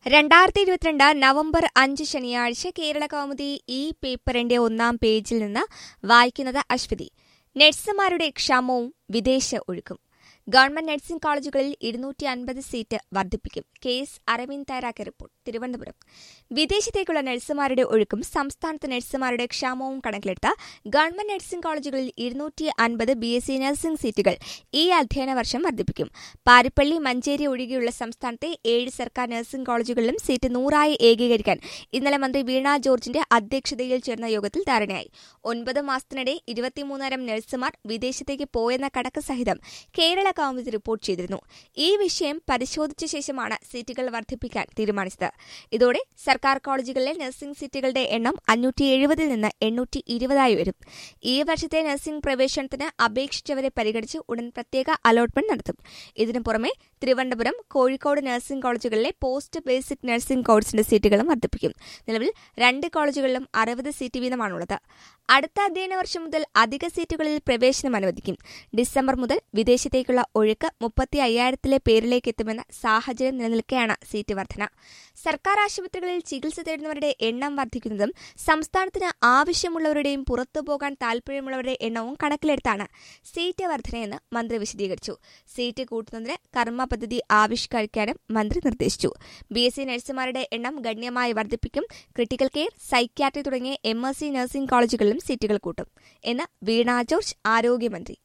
രണ്ടായിരത്തി ഇരുപത്തിരണ്ട് നവംബർ അഞ്ച് ശനിയാഴ്ച കേരള കൗമുദി ഈ പേപ്പറിന്റെ ഒന്നാം പേജിൽ നിന്ന് വായിക്കുന്നത് അശ്വതി നഴ്സുമാരുടെ ക്ഷാമവും വിദേശ ഒഴുക്കും ഗവൺമെന്റ് നഴ്സിംഗ് കോളേജുകളിൽ ഇരുന്നൂറ്റി അൻപത് സീറ്റ് വർദ്ധിപ്പിക്കും കെ എസ് അരവിന്ദ് തയ്യാറാക്കിയ റിപ്പോർട്ട് തിരുവനന്തപുരം വിദേശത്തേക്കുള്ള നഴ്സുമാരുടെ ഒഴുക്കും സംസ്ഥാനത്ത് നഴ്സുമാരുടെ ക്ഷാമവും കണക്കിലെടുത്ത് ഗവൺമെന്റ് നഴ്സിംഗ് കോളേജുകളിൽ ഇരുന്നൂറ്റി അൻപത് ബി എസ് സി നഴ്സിംഗ് സീറ്റുകൾ ഈ അധ്യയന വർഷം വർദ്ധിപ്പിക്കും പാരിപ്പള്ളി മഞ്ചേരി ഒഴികെയുള്ള സംസ്ഥാനത്തെ ഏഴ് സർക്കാർ നഴ്സിംഗ് കോളേജുകളിലും സീറ്റ് നൂറായി ഏകീകരിക്കാൻ ഇന്നലെ മന്ത്രി വീണ ജോർജിന്റെ അധ്യക്ഷതയിൽ ചേർന്ന യോഗത്തിൽ ധാരണയായി ഒൻപത് മാസത്തിനിടെ ഇരുപത്തിമൂന്നായിരം നഴ്സുമാർ വിദേശത്തേക്ക് പോയെന്ന കണക്ക് സഹിതം കേരള കൗമുദി റിപ്പോർട്ട് ചെയ്തിരുന്നു ഈ വിഷയം പരിശോധിച്ച ശേഷമാണ് സീറ്റുകൾ വർദ്ധിപ്പിക്കാൻ തീരുമാനിച്ചത് ഇതോടെ സർക്കാർ കോളേജുകളിലെ നഴ്സിംഗ് സീറ്റുകളുടെ എണ്ണം അഞ്ഞൂറ്റി എഴുപതിൽ നിന്ന് എണ്ണൂറ്റി ഇരുപതായി വരും ഈ വർഷത്തെ നഴ്സിംഗ് പ്രവേശനത്തിന് അപേക്ഷിച്ചവരെ പരിഗണിച്ച് ഉടൻ പ്രത്യേക അലോട്ട്മെന്റ് നടത്തും ഇതിനു പുറമെ തിരുവനന്തപുരം കോഴിക്കോട് നഴ്സിംഗ് കോളേജുകളിലെ പോസ്റ്റ് ബേസിക് നഴ്സിംഗ് കോഴ്സിന്റെ സീറ്റുകളും വർദ്ധിപ്പിക്കും നിലവിൽ രണ്ട് കോളേജുകളിലും അറുപത് സീറ്റ് വീതമാണുള്ളത് അടുത്ത അധ്യയന വർഷം മുതൽ അധിക സീറ്റുകളിൽ പ്രവേശനം അനുവദിക്കും ഡിസംബർ മുതൽ വിദേശത്തേക്കുള്ള ഒഴുക്ക് മുപ്പത്തി അയ്യായിരത്തിലെ പേരിലേക്ക് എത്തുമെന്ന സാഹചര്യം നിലനിൽക്കെയാണ് സീറ്റ് വർധന സർക്കാർ ആശുപത്രികളിൽ ചികിത്സ തേടുന്നവരുടെ എണ്ണം വർദ്ധിക്കുന്നതും സംസ്ഥാനത്തിന് ആവശ്യമുള്ളവരുടെയും പുറത്തുപോകാൻ താൽപര്യമുള്ളവരുടെ എണ്ണവും കണക്കിലെടുത്താണ് സീറ്റ് വർധനയെന്ന് മന്ത്രി വിശദീകരിച്ചു സീറ്റ് കൂട്ടുന്നതിന് കർമ്മ പദ്ധതി ആവിഷ്കരിക്കാനും മന്ത്രി നിർദ്ദേശിച്ചു ബി എസ് സി നഴ്സുമാരുടെ എണ്ണം ഗണ്യമായി വർദ്ധിപ്പിക്കും ക്രിട്ടിക്കൽ കെയർ സൈക്യാട്രി തുടങ്ങിയ എം എസ് സി നഴ്സിംഗ് കോളേജുകളിലും സീറ്റുകൾ കൂട്ടും എന്ന് വീണ ജോർജ് ആരോഗ്യമന്ത്രി